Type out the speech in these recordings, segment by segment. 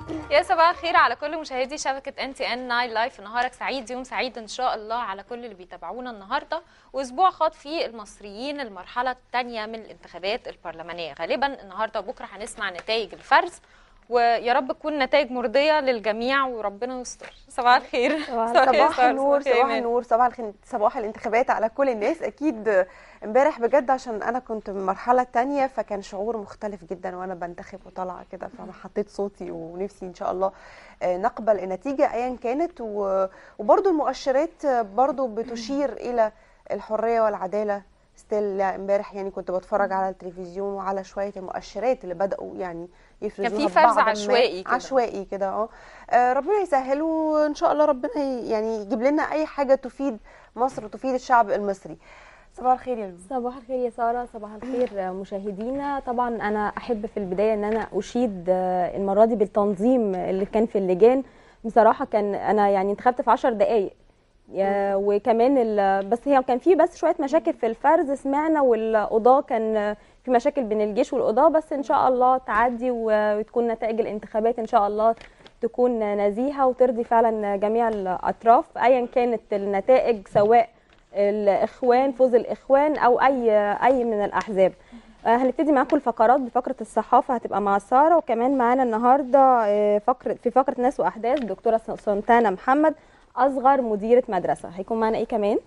يا صباح الخير على كل مشاهدي شبكة ان تي ان ناين لايف نهارك سعيد يوم سعيد ان شاء الله على كل اللي بيتابعونا النهارده واسبوع خاض فيه المصريين المرحلة الثانية من الانتخابات البرلمانية غالبا النهارده وبكره هنسمع نتائج الفرز ويا رب تكون نتائج مرضية للجميع وربنا يستر صباح الخير صباح النور صباح النور صباح الخير صباح الانتخابات على كل الناس اكيد امبارح بجد عشان انا كنت من المرحله الثانيه فكان شعور مختلف جدا وانا بنتخب وطالعه كده فانا حطيت صوتي ونفسي ان شاء الله نقبل النتيجه ايا كانت وبرده المؤشرات برده بتشير الى الحريه والعداله ستيل امبارح يعني كنت بتفرج على التلفزيون وعلى شويه المؤشرات اللي بداوا يعني يفرزوها كان في فرز عشوائي كده عشوائي كده اه ربنا يسهل وان شاء الله ربنا يعني يجيب لنا اي حاجه تفيد مصر وتفيد الشعب المصري صباح الخير يا لولو صباح الخير يا ساره صباح الخير مشاهدينا طبعا انا احب في البدايه ان انا اشيد المره دي بالتنظيم اللي كان في اللجان بصراحه كان انا يعني انتخبت في 10 دقائق وكمان بس هي كان في بس شويه مشاكل في الفرز سمعنا والقضاه كان في مشاكل بين الجيش والقضاه بس ان شاء الله تعدي وتكون نتائج الانتخابات ان شاء الله تكون نزيهه وترضي فعلا جميع الاطراف ايا كانت النتائج سواء الاخوان فوز الاخوان او اي اي من الاحزاب هنبتدي معاكم الفقرات بفقره الصحافه هتبقى مع ساره وكمان معانا النهارده فقره في فقره ناس واحداث دكتوره سلطانه محمد اصغر مديره مدرسه هيكون معانا ايه كمان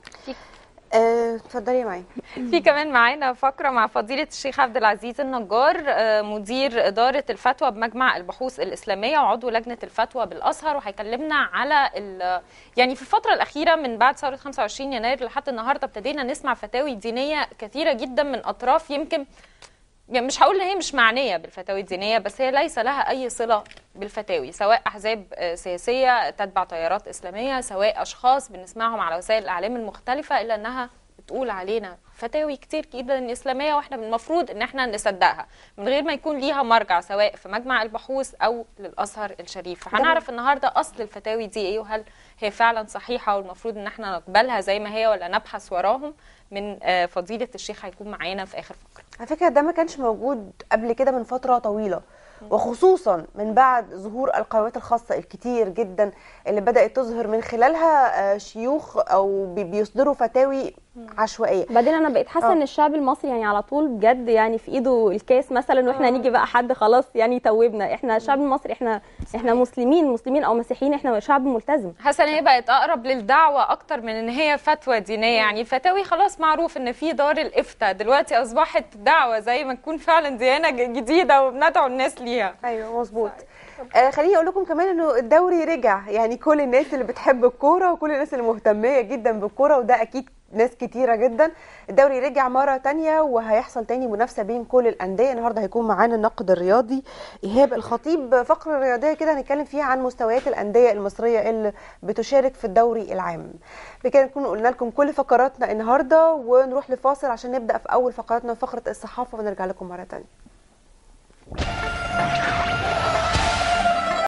اتفضلي معايا في كمان معانا فقره مع فضيله الشيخ عبد العزيز النجار مدير اداره الفتوى بمجمع البحوث الاسلاميه وعضو لجنه الفتوى بالازهر وهيكلمنا على يعني في الفتره الاخيره من بعد ثوره 25 يناير لحد النهارده ابتدينا نسمع فتاوي دينيه كثيره جدا من اطراف يمكن يعني مش هقول ان هي مش معنيه بالفتاوي الدينيه بس هي ليس لها اي صله بالفتاوي سواء احزاب سياسيه تتبع تيارات اسلاميه سواء اشخاص بنسمعهم على وسائل الاعلام المختلفه الا انها بتقول علينا فتاوي كتير جدا اسلاميه واحنا المفروض ان احنا نصدقها من غير ما يكون ليها مرجع سواء في مجمع البحوث او للازهر الشريف فهنعرف النهارده اصل الفتاوي دي ايه وهل هي فعلا صحيحه والمفروض ان احنا نقبلها زي ما هي ولا نبحث وراهم من فضيله الشيخ هيكون معانا في اخر فقره على فكره ده ما كانش موجود قبل كده من فتره طويله وخصوصا من بعد ظهور القنوات الخاصه الكتير جدا اللي بدات تظهر من خلالها شيوخ او بيصدروا فتاوي عشوائيه بعدين انا بقيت حاسه ان الشعب المصري يعني على طول بجد يعني في ايده الكاس مثلا واحنا أوه. نيجي بقى حد خلاص يعني يتوبنا احنا الشعب المصري احنا صحيح. احنا مسلمين مسلمين او مسيحيين احنا شعب ملتزم حاسه ان هي بقت اقرب للدعوه اكتر من ان هي فتوى دينيه يعني الفتاوي خلاص معروف ان في دار الافتاء دلوقتي اصبحت دعوه زي ما تكون فعلا ديانه جديده وبندعو الناس ليها ايوه مظبوط آه خليني اقول لكم كمان انه الدوري رجع يعني كل الناس اللي بتحب الكوره وكل الناس اللي مهتميه جدا بالكوره وده اكيد ناس كتيره جدا الدوري رجع مره تانية وهيحصل تاني منافسه بين كل الانديه النهارده هيكون معانا الناقد الرياضي ايهاب الخطيب فقره رياضيه كده هنتكلم فيها عن مستويات الانديه المصريه اللي بتشارك في الدوري العام بكده نكون قلنا لكم كل فقراتنا النهارده ونروح لفاصل عشان نبدا في اول فقراتنا فقره الصحافه ونرجع لكم مره تانية